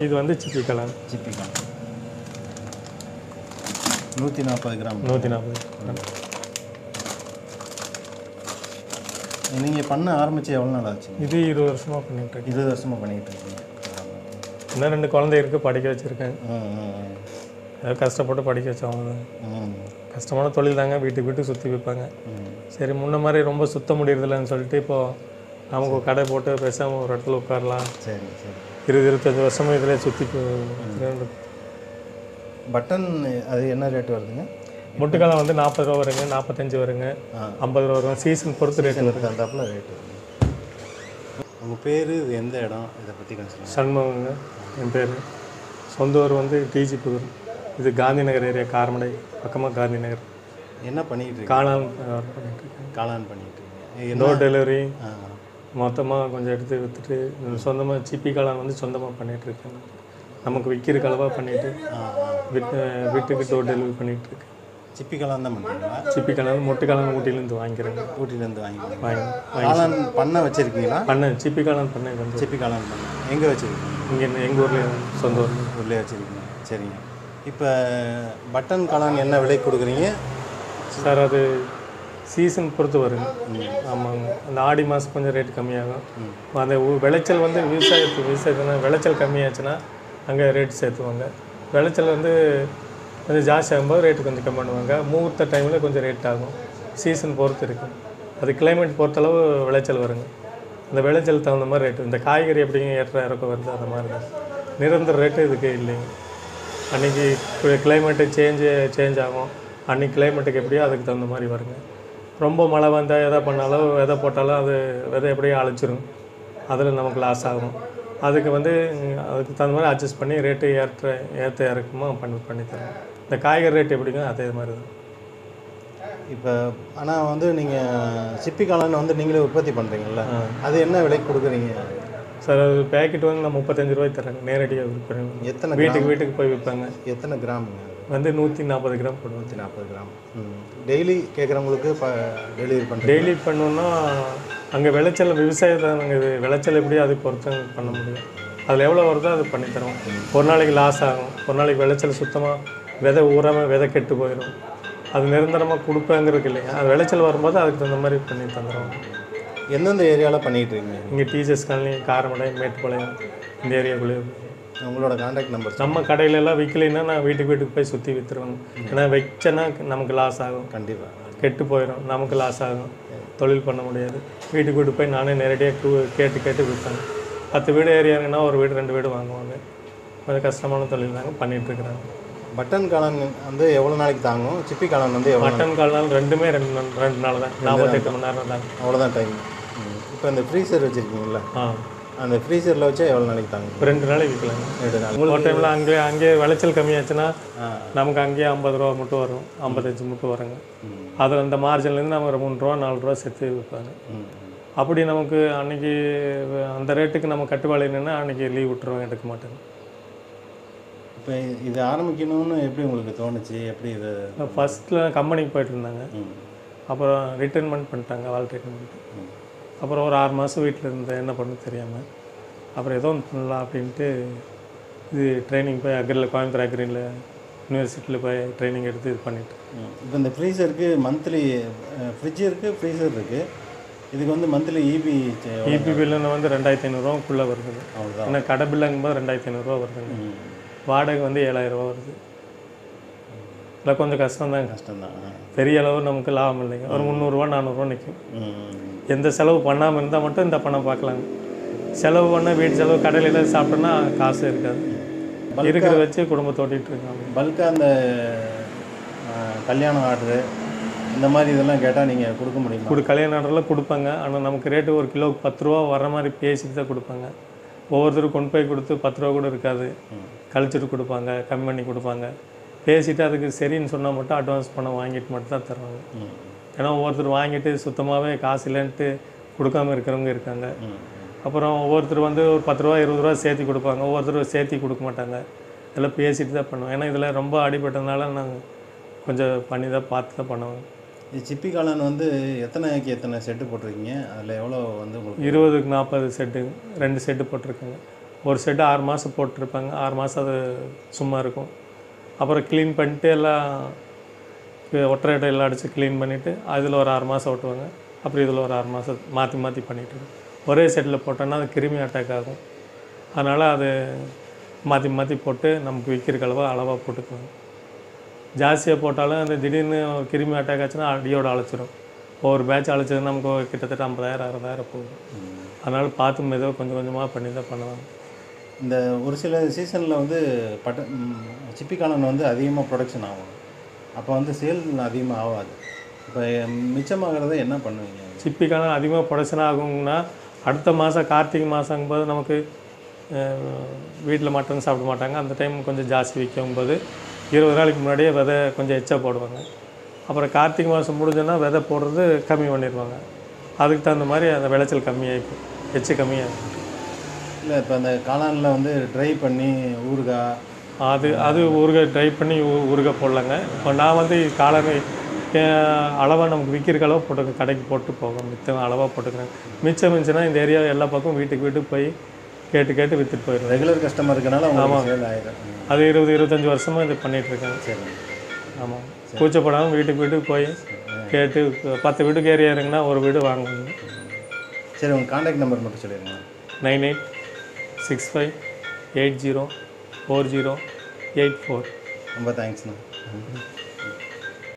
இது வந்து சிப்பி கலர் சிப்பி காளான் நூற்றி நாற்பது கிராம் நூற்றி நாற்பது நீங்கள் பண்ண ஆரம்பித்து எவ்வளோ நாள் ஆச்சுங்க இது இருபது வருஷமாக பண்ணிட்டு இருக்கேன் இருபது வருஷமாக பண்ணிகிட்டு இருக்கீங்க இன்னும் ரெண்டு குழந்தை இருக்குது படிக்க வச்சுருக்கேன் ம், ம், ஏதோ கஷ்டப்பட்டு படிக்க வச்சவங்க தான் ம், கஷ்டமான தொழில் தாங்க வீட்டுக்கு வீட்டுக்கு சுற்றி விற்பாங்க ம். சரி முன்ன மாதிரி ரொம்ப சுத்த முடியறதில்லன்னு சொல்லிட்டு இப்போது நமக்கு ஒரு கடை போட்டு பேசாமல் ஒரு இடத்துல உட்காரலாம் சரி சரி இருபது இருபத்தஞ்சி வருஷமாக இதில் சுற்றி பட்டன் அது என்ன ரேட் வருதுங்க முட்டுக்காலம் வந்து நாற்பது ரூபா வருங்க நாற்பத்தஞ்சு வருங்க ஆ. ஐம்பது ரூபா வரும் சீசன் பொறுத்து ரேட் எனக்கு தந்தாப்புல ரேட்டு உங்கள் பேர் இது எந்த இடம் இதை பற்றி கொஞ்சம் சொல்லுங்க. சண்முகங்க என் பேர் சொந்த ஊர் வந்து டிஜி புதூர் இது காந்தி நகர் ஏரியா காரமடை பக்கமாக காந்தி நகர் என்ன பண்ணிகிட்டு இருக்கீங்க காளான் வியாபாரம் பண்ணிட்டு இருக்கேன் காளான் பண்ணிகிட்டு இருக்கீங்க என்ன டோர் டெலிவரி ஆ, மொத்தமாக கொஞ்சம் எடுத்து விற்றுட்டு சொந்தமாக சிப்பி காளான் வந்து சொந்தமாக பண்ணிட்டு இருக்கேன் நமக்கு விற்கிற அளவாக பண்ணிட்டு ஆ, ஆ. வீட்டு வீட்டுக்கு டோர் டெலிவரி பண்ணிட்டு இருக்கேன் சிப்பி காளான் தான் பண்ணுறீங்களா சிப்பி காளான் மொட்டு காளான் ஊட்டிலேருந்து வாங்கிக்கிறேங்க ஊட்டிலேருந்து வாங்கி வாங்கி காளான் பண்ண வச்சுருக்கீங்களா பண்ணேன் சிப்பி காளான் பண்ணேன் வந்து சிப்பி காளான் பண்ண எங்கே வச்சுருக்கீங்க இங்கே எங்கள் ஊரில் சொந்த ஊரில் உள்ளே வச்சுருக்கீங்க சரிங்க இப்போ பட்டன் காளான் என்ன விலை கொடுக்குறீங்க சார் அது சீசன் பொறுத்து வருங்க ஆமாங்க அந்த ஆடி மாதம் கொஞ்சம் ரேட் கம்மியாகும் அந்த உ- விளைச்சல் வந்து விவசாயத்துக்கு விவசாயத்துனா விளைச்சல் கம்மியாச்சுன்னா அங்கே ரேட் சேர்த்துவாங்க விளைச்சல் வந்து கொஞ்சம் ஜாஸ்தி ஆகும்போது ரேட்டு கொஞ்சம் கம்மி பண்ணுவாங்க முகூர்த்த டைமில் கொஞ்சம் ரேட் ஆகும் சீசன் பொறுத்து இருக்கும் அது கிளைமேட் பொறுத்தளவு விளைச்சல் வருங்க அந்த விளைச்சல் தகுந்த மாதிரி ரேட்டு இந்த காய்கறி எப்படிங்க ஏற்ற இறக்கம் வருது அந்த மாதிரி தான் நிரந்தர ரேட்டு இதுக்கு இல்லைங்க அன்றைக்கி கிளைமேட்டு சேஞ்சு சேஞ்ச் ஆகும் அன்றைக்கி கிளைமேட்டுக்கு எப்படியோ அதுக்கு தகுந்த மாதிரி வருங்க ரொம்ப மழை வந்தால் எதை பண்ணாலும் விதை போட்டாலும் அது விதை எப்படியும் அழைச்சிரும் அதில் நமக்கு லாஸ் ஆகும் அதுக்கு வந்து ம், அதுக்கு தகுந்த மாதிரி அட்ஜஸ்ட் பண்ணி ரேட்டு ஏற்ற ஏற்ற இறக்கமாக பண்ணி பண்ணி தரோம் இந்த காய்கறி ரேட் எப்படிங்க அதே மாதிரி தான் இப்போ ஆனால் வந்து நீங்கள் சிப்பி காளான் வந்து நீங்களே உற்பத்தி பண்ணுறீங்கல்ல அது என்ன விலைக்கு கொடுக்குறீங்க சார் அது பேக்கெட் வந்து நான் முப்பத்தஞ்சு ரூபாய்க்கு தரேங்க நேரடியாக விற்பேன் எத்தனை வீட்டுக்கு வீட்டுக்கு போய் விற்பாங்க எத்தனை கிராமுங்க வந்து நூற்றி நாற்பது கிராம் போடுவோம் நூற்றி நாற்பது கிராம் ம் டெய்லி கேட்குறவங்களுக்கு இப்போ டெலிவரி பண்ணுறீங்க டெய்லி பண்ணோம்னா அங்கே விளைச்சல் விவசாயத்தை நாங்கள் இது விளைச்சல் எப்படி அது பொறுத்து பண்ண முடியும் அதில் எவ்வளோ வருதோ அது பண்ணி தரோம் ஒரு நாளைக்கு லாஸ் ஆகும் ஒரு நாளைக்கு விளைச்சல் சுத்தமாக விதை ஊறாமல் விதை கெட்டு போயிடும் அது நிரந்தரமாக கொடுப்பேங்கிறதுக்கு இல்லைங்க அது விளைச்சல் வரும்போது அதுக்கு தகுந்த மாதிரி பண்ணி தந்துடுவோம் எந்தெந்த ஏரியாவில் பண்ணிகிட்டு இருக்கீங்க இங்கே டீச்சர்ஸ் காலனி காரமடை மேட்டுப்பாளையம் இந்த ஏரியாக்குள்ளே உங்களோட கான்டாக்ட் நம்பர் நம்ம கடையில எல்லாம் விற்கலைன்னா நான் வீட்டுக்கு வீட்டுக்கு போய் சுற்றி விற்றுருவேன் ஏன்னா வச்சேன்னா நமக்கு லாஸ் ஆகும் கண்டிப்பாக கெட்டு போயிடும் நமக்கு லாஸ் ஆகும் தொழில் பண்ண முடியாது வீட்டுக்கு வீட்டு போய் நானே நேரடியாக கூ- கேட்டு கேட்டு விற்பேன் பத்து வீடு ஏரியாங்கன்னா ஒரு வீடு ரெண்டு வீடு வாங்குவாங்க கொஞ்சம் கஷ்டமான தொழில் தாங்க பண்ணிட்டு இருக்கிறாங்க பட்டன் காளான் வந்து எவ்வளோ நாளைக்கு தாங்கும் சிப்பி காளான் வந்து எவ்வளோ மட்டன் கால் நாள் ரெண்டுமே ரெண்டு நாள் ரெண்டு நாள் தான் நாற்பத்தெட்டு மணி நேரம் தாங்க அவ்வளோதான் டைம் இப்போ இந்த ஃப்ரீசர் வச்சுருக்கீங்களா ஆ அந்த ஃப்ரீசரில் வச்சா எவ்வளோ நாளைக்கு தாங்கும் இப்போ ரெண்டு நாளைக்கு விற்கலாங்க ரெண்டு நாள் ஒரு டைமில் அங்கேயே அங்கேயே விளைச்சல் கம்மியாச்சுன்னா ஆ. நமக்கு அங்கேயே ஐம்பது ரூபா மட்டும் வரும் ஐம்பத்தஞ்சு மட்டும் வருங்க ம். அதில் அந்த மார்ஜின்லேருந்து நம்ம ஒரு மூணு ரூபா நாலு ரூபா சேர்த்து விற்பாங்க ம் அப்படி நமக்கு அன்னைக்கு அந்த ரேட்டுக்கு நம்ம கட்டுப்பாடு என்னென்னா அன்னைக்கு லீவ் விட்டுருவோம் எடுக்க மாட்டேங்க இப்போ இது ஆரம்பிக்கணும்னு எப்படி உங்களுக்கு தோணுச்சு எப்படி இது ஃபஸ்ட்டில் கம்பெனிக்கு போயிட்டு இருந்தாங்க ம் அப்புறம் ரிட்டைர்மெண்ட் பண்ணிட்டாங்க வால் ரிட்டைர்மெண்ட் ம். அப்புறம் ஒரு ஆறு மாதம் வீட்டில் இருந்தேன் என்ன பண்ண தெரியாமல் அப்புறம் ஏதோ ஒன்று பண்ணலாம் அப்படின்ட்டு இது ட்ரைனிங் போய் அக்ரியில் கோயம்புத்தூர் அக்ரியில் யூனிவர்சிட்டியில் போய் ட்ரைனிங் எடுத்து இது பண்ணிட்டு இப்போ இந்த ஃப்ரீசருக்கு மந்த்லி ஃப்ரிட்ஜ் இருக்குது ஃப்ரீசர் இருக்குது இதுக்கு வந்து மந்த்லி இபி இபி பில்லுன்னு வந்து ரெண்டாயிரத்தி ஐநூறுரூவாக்குள்ளே வருதுங்க அவ்வளோதான் ஏன்னா கடை பில்லுங்கும்போது ரெண்டாயிரத்தி ஐநூறுரூவா வருதுங்க ம் வாடகை வந்து ஏழாயிரரூவா வருது இல்லை கொஞ்சம் கஷ்டம்தாங்க கஷ்டம்தான் ஆ. பெரிய அளவு நமக்கு லாபம் இல்லைங்க ஒரு முந்நூறுரூவா நானூறுரூவா நிற்கும் ம் எந்த செலவு பண்ணாமல் இருந்தால் மட்டும் இந்த பணம் பார்க்கலாங்க செலவு பண்ண வீட்டு செலவு கடையில் எல்லாம் சாப்பிட்டோன்னா காசு இருக்காது இருக்கிறத வச்சு குடும்பத்தை ஓட்டிகிட்டு இருக்காங்க பல்காக அந்த ஆ, கல்யாணம் ஆர்டரு இந்த மாதிரி இதெல்லாம் கேட்டால் நீங்கள் கொடுக்க முடியுமா கொடு கல்யாண ஆர்டரில் கொடுப்பாங்க ஆனால் நமக்கு ரேட்டு ஒரு கிலோவுக்கு பத்து ரூபா வர மாதிரி பேசிட்டு தான் கொடுப்பாங்க ஒவ்வொருத்தரும் கொண்டு போய் கொடுத்து பத்து ரூபா கூட இருக்காது கழிச்சிட்டு கொடுப்பாங்க கம்மி பண்ணி கொடுப்பாங்க பேசிட்டு அதுக்கு சரின்னு சொன்னால் மட்டும் அட்வான்ஸ் பணம் வாங்கிட்டு மட்டும் தான் தருவாங்க ம் ஏன்னா ஒவ்வொருத்தர் வாங்கிட்டு சுத்தமாகவே காசு இல்லைன்ட்டு கொடுக்காம இருக்கிறவங்க இருக்காங்க ம் அப்புறம் ஒவ்வொருத்தர் வந்து ஒரு பத்து ரூபா இருபது ரூபா சேர்த்தி கொடுப்பாங்க ஒவ்வொருத்தர் சேர்த்தி கொடுக்க மாட்டாங்க இதெல்லாம் பேசிட்டு தான் பண்ணுவோம் ஏன்னா இதில் ரொம்ப அடிபட்டதுனால நாங்கள் கொஞ்சம் பண்ணி தான் பார்த்து தான் பண்ணுவோம் இது சிப்பி காளான் வந்து எத்தனைக்கு எத்தனை செட்டு போட்டிருக்கீங்க அதில் எவ்வளோ வந்து உங்களுக்கு இருபதுக்கு நாற்பது செட்டு ரெண்டு செட்டு போட்டிருக்கேங்க ஒரு செட்டு ஆறு மாதம் போட்டிருப்பாங்க ஆறு மாதம் அது சும்மா இருக்கும் அப்புறம் க்ளீன் பண்ணிட்டு எல்லாம் இது ஒற்றை எல்லாம் அடித்து க்ளீன் பண்ணிவிட்டு அதில் ஒரு ஆறு மாதம் ஓட்டுவாங்க அப்புறம் இதில் ஒரு ஆறு மாதம் மாற்றி மாற்றி பண்ணிகிட்டு இருக்கோம் ஒரே செட்டில் போட்டோன்னா அது கிருமி அட்டாக் ஆகும் அதனால் அது மாற்றி மாற்றி போட்டு நமக்கு விற்கிற அளவாக அளவாக போட்டுக்குவாங்க ஜாஸ்தியாக போட்டாலும் அந்த திடீர்னு ஒரு கிருமி அட்டாக் ஆச்சுன்னா அடியோட அழைச்சிரும் ஒவ்வொரு பேட்ச் அழைச்சது நமக்கு கிட்டத்தட்ட ஐம்பதாயிரம் அறுபதாயிரம் போகும் அதனால் பார்த்து மெதுவாக கொஞ்சம் கொஞ்சமாக பண்ணி தான் பண்ணுவாங்க இந்த ஒரு சில சீசனில் வந்து பட்ட ம், சிப்பி காளான் வந்து அதிகமாக ப்ரொடக்ஷன் ஆகும் அப்போ வந்து சேல் அதிகமாக ஆகாது இப்போ மிச்சமாகிறத என்ன பண்ணுவீங்க சிப்பிக்கான அதிகமாக ப்ரொடக்ஷன் ஆகும்னா அடுத்த மாதம் கார்த்திகை மாதங்கும்போது நமக்கு வீட்டில் மட்டன் சாப்பிட மாட்டாங்க அந்த டைம் கொஞ்சம் ஜாஸ்தி விற்கும்போது இருபது நாளைக்கு முன்னாடியே விதை கொஞ்சம் எச்சா போடுவாங்க அப்புறம் கார்த்திகை மாதம் முடிஞ்சோன்னா விதை போடுறது கம்மி பண்ணிடுவாங்க அதுக்கு தகுந்த மாதிரி அந்த விளைச்சல் கம்மியாகிக்கும் எச்சு கம்மியாகும் இல்லை இப்போ அந்த காளானில் வந்து ட்ரை பண்ணி ஊறுகாய் அது அது ஊறுகாய் ட்ரை பண்ணி ஊ- ஊறுகாய் போடலாங்க இப்போ நான் வந்து காளானை அளவாக நமக்கு விற்கிற அளவு போட்டு கடைக்கு போட்டு போவேன் மிச்சம் அளவாக போட்டுக்கிறேன் மிச்சம் மிச்சம்னா இந்த ஏரியா எல்லா பக்கம் வீட்டுக்கு வீட்டுக்கு போய் கேட்டு கேட்டு விற்றுட்டு போயிடுவேன் ரெகுலர் கஸ்டமர் இருக்கனால உங்களுக்கு சேல் ஆயிடும் ம், அது இருபது இருபத்தஞ்சி வருஷமாக இது பண்ணிகிட்ருக்கேன் சரி ஆமாம் கூச்சப்படாமல் வீட்டுக்கு வீட்டுக்கு போய் கேட்டு பத்து வீட்டுக்கு ஏரியா இருங்கன்னா ஒரு வீடு வாங்குவாங்க சரி உங்கள் காண்டாக்ட் நம்பர் மட்டும் சொல்லிடுங்க nine eight six five eight zero four zero eight four ரொம்ப தேங்க்ஸ்ண்ணா